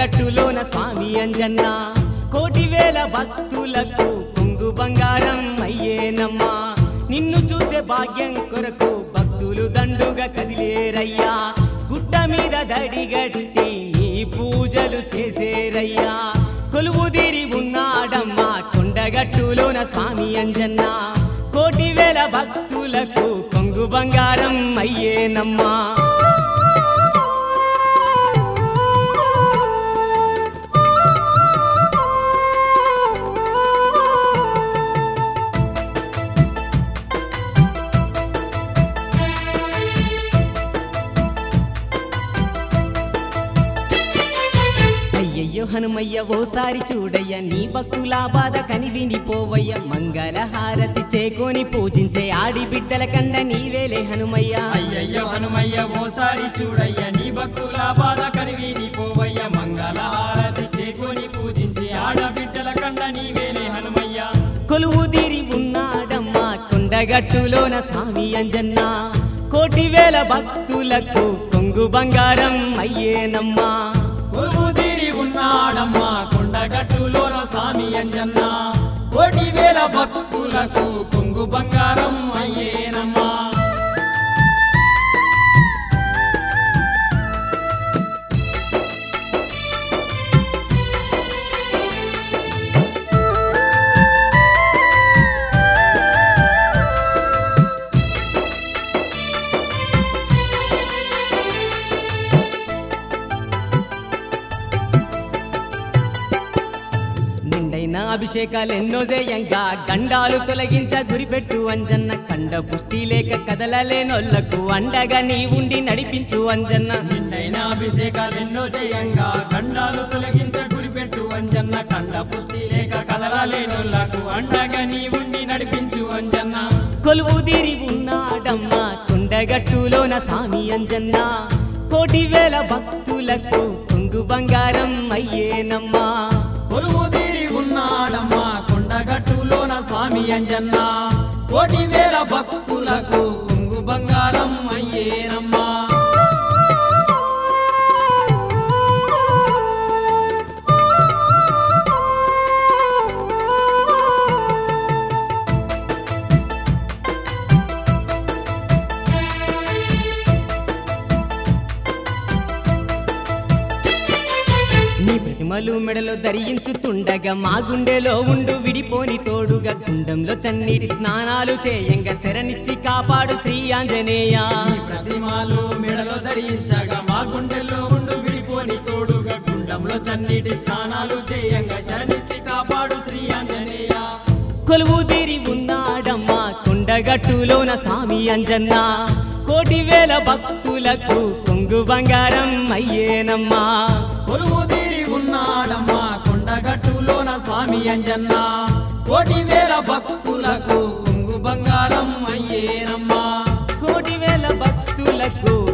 కొండగట్టులోన స్వామి అంజన్న కోటి వేల భక్తులకు కొంగు బంగారం అయ్యేనమ్మా నిన్ను చూసే భాగ్యం కొరకు భక్తులు దండుగా కదిలేరయ్యా గుట్ట మీద దడిగట్టి నీ పూజలు చేసేరయ్యా కొలువు తీరి ఉన్నాడమ్మా కొండగట్టులోన స్వామి అంజన్న కోటి వేల భక్తులకు కొంగు బంగారం అయ్యేనమ్మా అయ్యయ్యో హనుమయ్య ఓసారి చూడయ్య నీ భక్తుల బాధ కనివిని పోవయ్య మంగళ హారతి చేకొని పూజించే ఆడి బిడ్డల కండ నీవేలే హనుమయ్య అయ్యయ్యో హనుమయ్య ఓసారి చూడయ్య నీ భక్తుల బాధ కనివిని పోవయ్య మంగళ హారతి చేకొని పూజించి ఆడబిడ్డల కండ నీవేలే హనుమయ్య కొలువు తీరి ఉన్నాడమ్మా కొండగట్టులోన స్వామి అంజన్న కోటి వేల భక్తులకు కొంగు బంగారం అయ్యేనమ్మా కొలువు తీరి ఉన్నాడమ్మా కొండగట్టులోన స్వామి అంజన్న కోటి వేల భక్తులకు కొంగు బంగారం అయ్యేనమ్మా నిండైన అభిషేకాలు ఎన్నో చేయంగా గండాలు తొలగించ గురిపెట్టు అంజన్న కండ పుష్టి లేక కదలలేనోళ్లకు అండగా నీ ఉండి నడిపించు అంజన్న నిండైన అభిషేకాలు ఎన్నో చేయంగా గండాలు తొలగించ గురిపెట్టు అంజన్న కండ పుష్టి లేక కదలలేనులకు అండగా నీ ఉండి నడిపించు అంజన్న కొలువు తీరి ఉన్నాడమ్మా కొండగట్టులోన సామి అంజన్న కోటి వేల భక్తులకు కొంగు బంగారం అయ్యేనమ్మా కొలువు తీరి ఉన్నాడమ్మా కొండగట్టులోన స్వామి అంజన్న కోటి వేల భక్తులకు కొంగు బంగారం అయ్యేనమ్మా నీ ప్రతిమలు మెడలో ధరించుతుండగా మా గుండెలో ఉండు విడిపోని తోడుగా గుండంలో చన్నీటి స్నానాలు చేయంగా శరణిచ్చి కాపాడు శ్రీ ఆంజనేయ ఈ ప్రతిమాలు మెడలో ధరించగా మా గుండెల్లో ఉండు విడిపోని తోడుగా గుండంలో చన్నీటి స్నానాలు చేయంగా శరణిచ్చి కాపాడు శ్రీ ఆంజనేయ కొలువు తీరి ఉన్నాడమ్మా కొండగట్టులోన స్వామి అంజన్న కోటి వేల భక్తులకు కొంగు బంగారం అయ్యేనమ్మా కొలువు తీరి ఉన్నాడమ్మా కొండగట్టులోన స్వామి అంజన్న కోటి వేల భక్తులకు కొంగు బంగారం అయ్యేనమ్మా కోటి వేల భక్తులకు